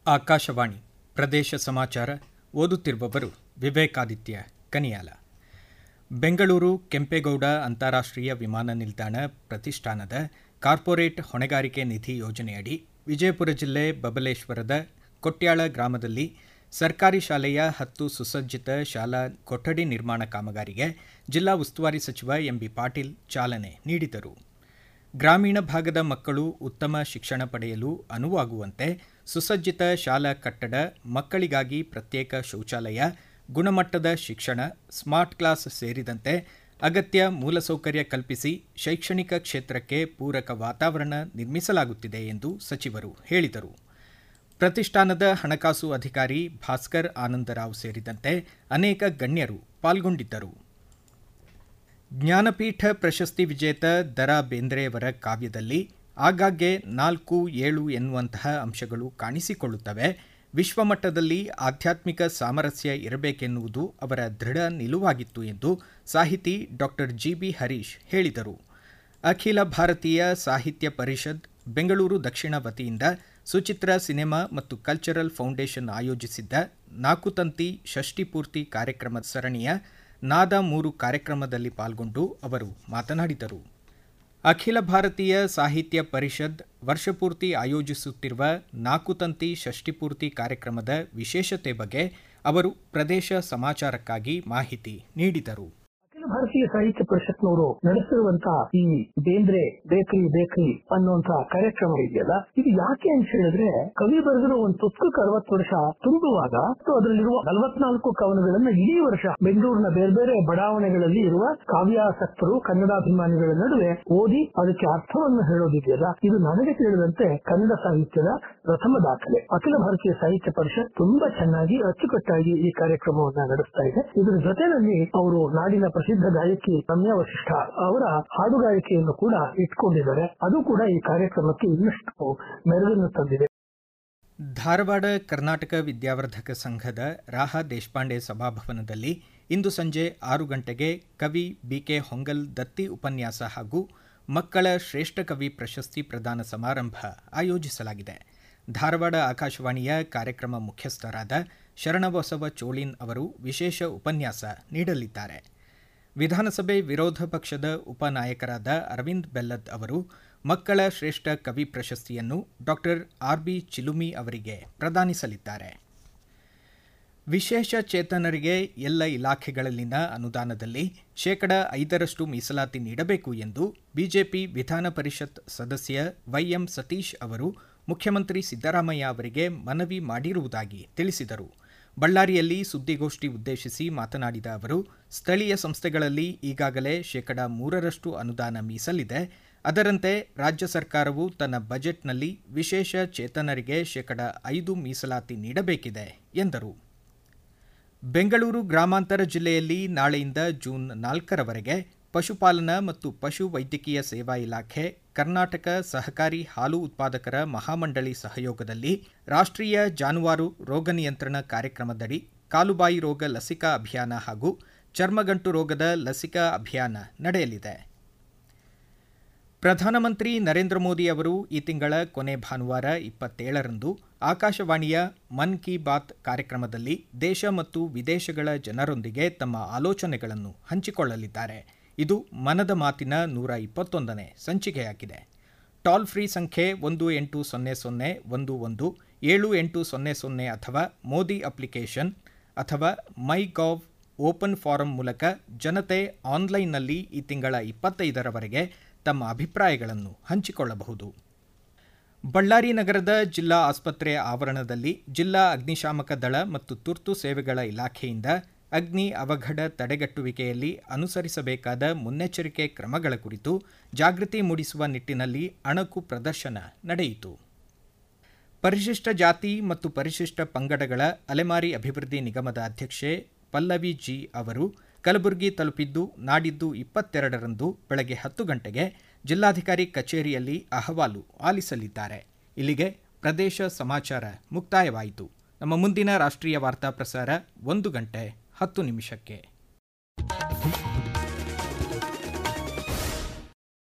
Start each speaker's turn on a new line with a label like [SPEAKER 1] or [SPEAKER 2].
[SPEAKER 1] ಆಕಾಶವಾಣಿ ಪ್ರದೇಶ ಸಮಾಚಾರ ಓದುತ್ತಿರುವವರು ವಿವೇಕಾದಿತ್ಯ ಕನಿಯಾಲ ಬೆಂಗಳೂರು ಕೆಂಪೇಗೌಡ ಅಂತಾರಾಷ್ಟ್ರೀಯ ವಿಮಾನ ನಿಲ್ದಾಣ ಪ್ರತಿಷ್ಠಾನದ ಕಾರ್ಪೊರೇಟ್ ಹೊಣೆಗಾರಿಕೆ ನಿಧಿ ಯೋಜನೆಯಡಿ ವಿಜಯಪುರ ಜಿಲ್ಲೆ ಬಬಲೇಶ್ವರದ ಕೊಟ್ಯಾಳ ಗ್ರಾಮದಲ್ಲಿ ಸರ್ಕಾರಿ ಶಾಲೆಯ ಹತ್ತು ಸುಸಜ್ಜಿತ ಶಾಲಾ ಕೊಠಡಿ ನಿರ್ಮಾಣ ಕಾಮಗಾರಿಗೆ ಜಿಲ್ಲಾ ಉಸ್ತುವಾರಿ ಸಚಿವ ಎಂಬಿ ಪಾಟೀಲ್ ಚಾಲನೆ ನೀಡಿದರು ಗ್ರಾಮೀಣ ಭಾಗದ ಮಕ್ಕಳು ಉತ್ತಮ ಶಿಕ್ಷಣ ಪಡೆಯಲು ಅನುವಾಗುವಂತೆ ಸುಸಜ್ಜಿತ ಶಾಲಾ ಕಟ್ಟಡ ಮಕ್ಕಳಿಗಾಗಿ ಪ್ರತ್ಯೇಕ ಶೌಚಾಲಯ ಗುಣಮಟ್ಟದ ಶಿಕ್ಷಣ ಸ್ಮಾರ್ಟ್ ಕ್ಲಾಸ್ ಸೇರಿದಂತೆ ಅಗತ್ಯ ಮೂಲಸೌಕರ್ಯ ಕಲ್ಪಿಸಿ ಶೈಕ್ಷಣಿಕ ಕ್ಷೇತ್ರಕ್ಕೆ ಪೂರಕ ವಾತಾವರಣ ನಿರ್ಮಿಸಲಾಗುತ್ತಿದೆ ಎಂದು ಸಚಿವರು ಹೇಳಿದರು ಪ್ರತಿಷ್ಠಾನದ ಹಣಕಾಸು ಅಧಿಕಾರಿ ಭಾಸ್ಕರ್ ಆನಂದರಾವ್ ಸೇರಿದಂತೆ ಅನೇಕ ಗಣ್ಯರು ಪಾಲ್ಗೊಂಡಿದ್ದರು ಜ್ಞಾನಪೀಠ ಪ್ರಶಸ್ತಿ ವಿಜೇತ ದರಾ ಬೇಂದ್ರೆಯವರ ಕಾವ್ಯದಲ್ಲಿ ಆಗಾಗ್ಗೆ ನಾಲ್ಕು ಏಳು ಎನ್ನುವಂತಹ ಅಂಶಗಳು ಕಾಣಿಸಿಕೊಳ್ಳುತ್ತವೆ ವಿಶ್ವಮಟ್ಟದಲ್ಲಿ ಆಧ್ಯಾತ್ಮಿಕ ಸಾಮರಸ್ಯ ಇರಬೇಕೆನ್ನುವುದು ಅವರ ದೃಢ ನಿಲುವಾಗಿತ್ತು ಎಂದು ಸಾಹಿತಿ ಡಾಕ್ಟರ್ ಜಿಬಿ ಹರೀಶ್ ಹೇಳಿದರು ಅಖಿಲ ಭಾರತೀಯ ಸಾಹಿತ್ಯ ಪರಿಷತ್ ಬೆಂಗಳೂರು ದಕ್ಷಿಣ ವತಿಯಿಂದ ಸುಚಿತ್ರ ಸಿನಿಮಾ ಮತ್ತು ಕಲ್ಚರಲ್ ಫೌಂಡೇಶನ್ ಆಯೋಜಿಸಿದ್ದ ನಾಕುತಂತಿ ಷಷ್ಠಿಪೂರ್ತಿ ಕಾರ್ಯಕ್ರಮ ಸರಣಿಯ ನಾದ ಮೂರು ಕಾರ್ಯಕ್ರಮದಲ್ಲಿ ಪಾಲ್ಗೊಂಡು ಅವರು ಮಾತನಾಡಿದರು ಅಖಿಲ ಭಾರತೀಯ ಸಾಹಿತ್ಯ ಪರಿಷತ್ ವರ್ಷಪೂರ್ತಿ ಆಯೋಜಿಸುತ್ತಿರುವ ನಾಕುತಂತಿ ಷಷ್ಠಿಪೂರ್ತಿ ಕಾರ್ಯಕ್ರಮದ ವಿಶೇಷತೆ ಬಗ್ಗೆ ಅವರು ಪ್ರದೇಶ ಸಮಾಚಾರಕ್ಕಾಗಿ ಮಾಹಿತಿ ನೀಡಿದರು
[SPEAKER 2] ಅಖಿಲ ಭಾರತೀಯ ಸಾಹಿತ್ಯ ಪರಿಷತ್ನವರು ನಡೆಸಿರುವಂತಹ ಈ ಬೇಂದ್ರೆ ಬೇಕರಿ ಬೇಕರಿ ಅನ್ನುವಂತ ಕಾರ್ಯಕ್ರಮ ಇದೆಯಲ್ಲ ಇದು ಯಾಕೆ ಅಂತ ಹೇಳಿದ್ರೆ ಕವಿ ಬರೆದಿರೋ ಒಂದು ಪುಸ್ತಕ ಅರವತ್ತು ವರ್ಷ ತುಂಬುವಾಗ ಮತ್ತು ಅದರಲ್ಲಿರುವ ನಲವತ್ನಾಲ್ಕು ಕವನಗಳನ್ನ ಇಡೀ ವರ್ಷ ಬೆಂಗಳೂರಿನ ಬೇರೆ ಬೇರೆ ಬಡಾವಣೆಗಳಲ್ಲಿ ಇರುವ ಕಾವ್ಯಾಸಕ್ತರು ಕನ್ನಡಾಭಿಮಾನಿಗಳ ನಡುವೆ ಓದಿ ಅದಕ್ಕೆ ಅರ್ಥವನ್ನು ಹೇಳೋದಿದೆಯಲ್ಲ ಇದು ನನಗೆ ತಿಳಿದಂತೆ ಕನ್ನಡ ಸಾಹಿತ್ಯದ ಪ್ರಥಮ ದಾಖಲೆ ಅಖಿಲ ಭಾರತೀಯ ಸಾಹಿತ್ಯ ಪರಿಷತ್ ತುಂಬಾ ಚೆನ್ನಾಗಿ ಅಚ್ಚುಕಟ್ಟಾಗಿ ಈ ಕಾರ್ಯಕ್ರಮವನ್ನ ನಡೆಸ್ತಾ ಇದೆ ಇದರ ಜೊತೆಯಲ್ಲಿ ಅವರು ನಾಡಿನ ಪ್ರಸಿದ್ಧ ಗಾಯಕಿ ರಮ್ಯಾ ವಶಿಷ್ಠ ಅವರ ಹಾಡುಗಾರಿಕೆಯನ್ನು ಕೂಡ ಇಟ್ಕೊಂಡಿದ್ದಾರೆ ಅದು ಕೂಡ ಈ ಕಾರ್ಯಕ್ರಮಕ್ಕೆ ಇನ್ನಷ್ಟು ಮೆರುಗನ್ನು ತಂದಿದೆ
[SPEAKER 1] ಧಾರವಾಡ ಕರ್ನಾಟಕ ವಿದ್ಯಾವರ್ಧಕ ಸಂಘದ ರಾಹ ದೇಶಪಾಂಡೆ ಸಭಾಭವನದಲ್ಲಿ ಇಂದು ಸಂಜೆ ಆರು ಗಂಟೆಗೆ ಕವಿ ಬಿಕೆ ಹೊಂಗಲ್ ದತ್ತಿ ಉಪನ್ಯಾಸ ಹಾಗೂ ಮಕ್ಕಳ ಶ್ರೇಷ್ಠ ಕವಿ ಪ್ರಶಸ್ತಿ ಪ್ರದಾನ ಸಮಾರಂಭ ಆಯೋಜಿಸಲಾಗಿದೆ ಧಾರವಾಡ ಆಕಾಶವಾಣಿಯ ಕಾರ್ಯಕ್ರಮ ಮುಖ್ಯಸ್ಥರಾದ ಶರಣಬಸವ ಚೋಳಿನ್ ಅವರು ವಿಶೇಷ ಉಪನ್ಯಾಸ ನೀಡಲಿದ್ದಾರೆ ವಿಧಾನಸಭೆ ವಿರೋಧ ಪಕ್ಷದ ಉಪನಾಯಕರಾದ ಅರವಿಂದ್ ಬೆಲ್ಲದ್ ಅವರು ಮಕ್ಕಳ ಶ್ರೇಷ್ಠ ಕವಿ ಪ್ರಶಸ್ತಿಯನ್ನು ಡಾಕ್ಟರ್ ಆರ್ ಬಿ ಚಿಲುಮಿ ಅವರಿಗೆ ಪ್ರದಾನಿಸಲಿದ್ದಾರೆ ವಿಶೇಷ ಚೇತನರಿಗೆ ಎಲ್ಲ ಇಲಾಖೆಗಳಲ್ಲಿನ ಅನುದಾನದಲ್ಲಿ ಶೇಕಡ ಐದರಷ್ಟು ಮೀಸಲಾತಿ ನೀಡಬೇಕು ಎಂದು ಬಿಜೆಪಿ ವಿಧಾನ ಪರಿಷತ್ ಸದಸ್ಯ ವೈಎಂ ಸತೀಶ್ ಅವರು ಮುಖ್ಯಮಂತ್ರಿ ಸಿದ್ದರಾಮಯ್ಯ ಅವರಿಗೆ ಮನವಿ ಮಾಡಿರುವುದಾಗಿ ತಿಳಿಸಿದರು ಬಳ್ಳಾರಿಯಲ್ಲಿ ಸುದ್ದಿಗೋಷ್ಠಿ ಉದ್ದೇಶಿಸಿ ಮಾತನಾಡಿದ ಅವರು ಸ್ಥಳೀಯ ಸಂಸ್ಥೆಗಳಲ್ಲಿ ಈಗಾಗಲೇ ಶೇಕಡ ಮೂರರಷ್ಟು ಅನುದಾನ ಮೀಸಲಿದೆ ಅದರಂತೆ ರಾಜ್ಯ ಸರ್ಕಾರವು ತನ್ನ ಬಜೆಟ್ನಲ್ಲಿ ವಿಶೇಷ ಚೇತನರಿಗೆ ಶೇಕಡ ಐದು ಮೀಸಲಾತಿ ನೀಡಬೇಕಿದೆ ಎಂದರು ಬೆಂಗಳೂರು ಗ್ರಾಮಾಂತರ ಜಿಲ್ಲೆಯಲ್ಲಿ ನಾಳೆಯಿಂದ ಜೂನ್ ನಾಲ್ಕರವರೆಗೆ ಪಶುಪಾಲನಾ ಮತ್ತು ಪಶು ವೈದ್ಯಕೀಯ ಸೇವಾ ಇಲಾಖೆ ಕರ್ನಾಟಕ ಸಹಕಾರಿ ಹಾಲು ಉತ್ಪಾದಕರ ಮಹಾಮಂಡಳಿ ಸಹಯೋಗದಲ್ಲಿ ರಾಷ್ಟ್ರೀಯ ಜಾನುವಾರು ರೋಗ ನಿಯಂತ್ರಣ ಕಾರ್ಯಕ್ರಮದಡಿ ಕಾಲುಬಾಯಿ ರೋಗ ಲಸಿಕಾ ಅಭಿಯಾನ ಹಾಗೂ ಚರ್ಮಗಂಟು ರೋಗದ ಲಸಿಕಾ ಅಭಿಯಾನ ನಡೆಯಲಿದೆ ಪ್ರಧಾನಮಂತ್ರಿ ನರೇಂದ್ರ ಮೋದಿ ಅವರು ಈ ತಿಂಗಳ ಕೊನೆ ಭಾನುವಾರ ಇಪ್ಪತ್ತೇಳರಂದು ಆಕಾಶವಾಣಿಯ ಮನ್ ಕಿ ಬಾತ್ ಕಾರ್ಯಕ್ರಮದಲ್ಲಿ ದೇಶ ಮತ್ತು ವಿದೇಶಗಳ ಜನರೊಂದಿಗೆ ತಮ್ಮ ಆಲೋಚನೆಗಳನ್ನು ಹಂಚಿಕೊಳ್ಳಲಿದ್ದಾರೆ ಇದು ಮನದ ಮಾತಿನ ನೂರ ಇಪ್ಪತ್ತೊಂದನೇ ಸಂಚಿಕೆಯಾಗಿದೆ ಟಾಲ್ ಫ್ರೀ ಸಂಖ್ಯೆ ಒಂದು ಎಂಟು ಸೊನ್ನೆ ಸೊನ್ನೆ ಒಂದು ಒಂದು ಏಳು ಎಂಟು ಸೊನ್ನೆ ಸೊನ್ನೆ ಅಥವಾ ಮೋದಿ ಅಪ್ಲಿಕೇಶನ್ ಅಥವಾ ಮೈ ಗಾವ್ ಓಪನ್ ಫಾರಂ ಮೂಲಕ ಜನತೆ ಆನ್ಲೈನ್ನಲ್ಲಿ ಈ ತಿಂಗಳ ಇಪ್ಪತ್ತೈದರವರೆಗೆ ತಮ್ಮ ಅಭಿಪ್ರಾಯಗಳನ್ನು ಹಂಚಿಕೊಳ್ಳಬಹುದು ಬಳ್ಳಾರಿ ನಗರದ ಜಿಲ್ಲಾ ಆಸ್ಪತ್ರೆ ಆವರಣದಲ್ಲಿ ಜಿಲ್ಲಾ ಅಗ್ನಿಶಾಮಕ ದಳ ಮತ್ತು ತುರ್ತು ಸೇವೆಗಳ ಇಲಾಖೆಯಿಂದ ಅಗ್ನಿ ಅವಘಡ ತಡೆಗಟ್ಟುವಿಕೆಯಲ್ಲಿ ಅನುಸರಿಸಬೇಕಾದ ಮುನ್ನೆಚ್ಚರಿಕೆ ಕ್ರಮಗಳ ಕುರಿತು ಜಾಗೃತಿ ಮೂಡಿಸುವ ನಿಟ್ಟಿನಲ್ಲಿ ಅಣಕು ಪ್ರದರ್ಶನ ನಡೆಯಿತು ಪರಿಶಿಷ್ಟ ಜಾತಿ ಮತ್ತು ಪರಿಶಿಷ್ಟ ಪಂಗಡಗಳ ಅಲೆಮಾರಿ ಅಭಿವೃದ್ಧಿ ನಿಗಮದ ಅಧ್ಯಕ್ಷೆ ಪಲ್ಲವಿ ಜಿ ಅವರು ಕಲಬುರಗಿ ತಲುಪಿದ್ದು ನಾಡಿದ್ದು ಇಪ್ಪತ್ತೆರಡರಂದು ಬೆಳಗ್ಗೆ ಹತ್ತು ಗಂಟೆಗೆ ಜಿಲ್ಲಾಧಿಕಾರಿ ಕಚೇರಿಯಲ್ಲಿ ಅಹವಾಲು ಆಲಿಸಲಿದ್ದಾರೆ ಇಲ್ಲಿಗೆ ಪ್ರದೇಶ ಸಮಾಚಾರ ಮುಕ್ತಾಯವಾಯಿತು ನಮ್ಮ ಮುಂದಿನ ರಾಷ್ಟ್ರೀಯ ವಾರ್ತಾ ಪ್ರಸಾರ ಒಂದು ಗಂಟೆ ಹತ್ತು ನಿಮಿಷಕ್ಕೆ